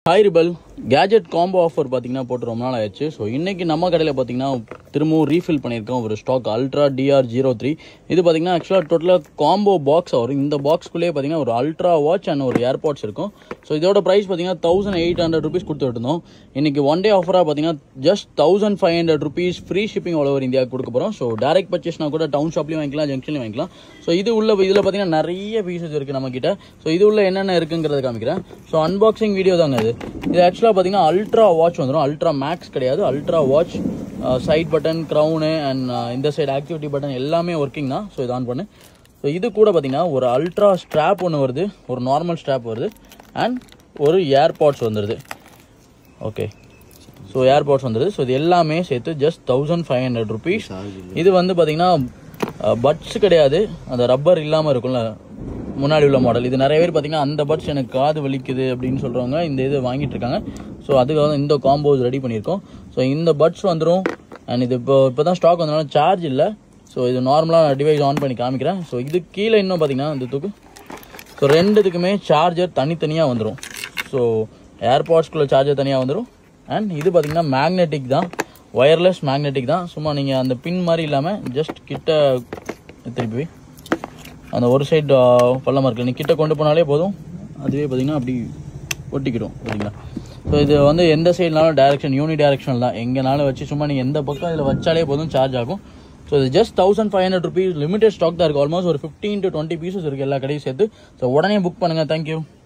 Hi rebel gadget combo offer பார்த்தீங்கன்னா போட்டு ரொம்ப நாள் ஆயிடுச்சு ஸோ இன்னைக்கு நம்ம கடையில் பார்த்தீங்கன்னா திரும்பவும் ரீஃபில் பண்ணியிருக்கோம் ஒரு stock ultra TR zero three இது பார்த்தீங்கன்னா ஆக்சுவலாக டோட்டலாக காம்போ பாக்ஸ் வரும் இந்த பாக்ஸ்க்குள்ளேயே பார்த்தீங்கன்னா ஒரு அல்ட்ரா வாட்ச் அண்ட் ஒரு ஏர்பாட்ஸ் இருக்கும் ஸோ இதோட ப்ரைஸ் பார்த்தீங்கன்னா தௌசண்ட் எயிட் ஹண்ட்ரட் ருபீஸ் கொடுத்துட்டு இருந்தோம் இன்னைக்கு ஒன் டே ஆஃபராக பார்த்தீங்கன்னா just thousand five hundred rupees free shipping all over இந்தியாவுக்கு கொடுக்க போகிறோம் ஸோ டேரக்ட் பர்ச்சேஸ்னா கூட டவுன் ஷாப்லையும் வாங்கிக்கலாம் ஜங்ஷன்லையும் வாங்கிக்கலாம் ஸோ இது உள்ள இதில் பார்த்தீங்கன்னா நிறைய பீசஸ் இருக்குது நம்மக்கிட்ட ஸோ இது உள்ள என்னென்ன இருக்குங்கிறத காமிக்கிறேன் ஸோ அன்பாக்சிங் வீடியோ தாங்க இது இது ஆக்சுவலாக பார்த்தீங்கன்னா அல்ட்ரா வாட்ச் வந்துடும் அல்ட்ரா மேக்ஸ் கிடையாது ultra watch side button crown and இந்த சைடு ஆக்டிவிட்டி பட்டன் எல்லாமே ஒர்க்கிங் தான் ஸோ இது ஆன் பண்ணு ஸோ இது கூட பார்த்தீங்கன்னா ஒரு அல்ட்ரா ஸ்ட்ராப் ஒன்று வருது ஒரு நார்மல் ஸ்ட்ராப் வருது அண்ட் ஒரு ஏர்பாட்ஸ் வந்துடுது ஓகே ஸோ ஏர்பாட்ஸ் வந்துடுது ஸோ இது எல்லாமே சேர்த்து just thousand five hundred rupees இது வந்து பார்த்தீங்கன்னா பட்ஸ் கிடையாது அந்த ரப்பர் இல்லாமல் இருக்கும்ல முன்னாடி உள்ள மாடல் இது நிறைய பேர் பார்த்தீங்கன்னா அந்த பட்ஸ் எனக்கு காது வலிக்குது அப்படின்னு சொல்கிறவங்க இந்த இது வாங்கிட்டு இருக்காங்க ஸோ அதுக்காக தான் இந்த காம்போஸ் ரெடி பண்ணியிருக்கோம் ஸோ இந்த பட்ஸ் வந்துடும் அண்ட் இது இப்போ இப்போ தான் ஸ்டாக் வந்தனால சார்ஜ் இல்லை ஸோ இது நார்மலாக டிவைஸ் ஆன் பண்ணி காமிக்கிறேன் ஸோ இது கீழே இன்னும் பார்த்தீங்கன்னா இந்த தூக்கு ஸோ ரெண்டுத்துக்குமே சார்ஜர் தனித்தனியாக வந்துடும் ஸோ ஏர்பாட்ஸ்குள்ளே சார்ஜர் தனியாக வந்துடும் அண்ட் இது பார்த்தீங்கன்னா மேக்னெட்டிக் தான் ஒயர்லெஸ் மேக்னெட்டிக் தான் சும்மா நீங்கள் அந்த பின் மாதிரி இல்லாமல் ஜஸ்ட் கிட்ட திருப்பி வை. அந்த ஒரு சைடு பள்ளமாக இருக்கு நீ கிட்ட கொண்டு போனாலே போதும் அதுவே பார்த்தீங்கன்னா அப்படி ஒட்டிக்கிடும் பார்த்தீங்களா ஸோ இது வந்து எந்த சைட்னாலும் டைரக்ஷன் யூனி டைரக்ஷனல் தான் எங்கேனாலும் வச்சு சும்மா நீங்கள் எந்த பக்கம் இதில் வச்சாலே போதும் சார்ஜ் ஆகும் ஸோ இது just thousand five hundred rupees limited stock தான் இருக்குது ஆல்மோஸ்ட் ஒரு ஃபிஃப்டீன் டு டுவெண்ட்டி பீசஸ் இருக்குது எல்லா கடையும் சேர்த்து ஸோ உடனே புக் பண்ணுங்கள் தேங்க்யூ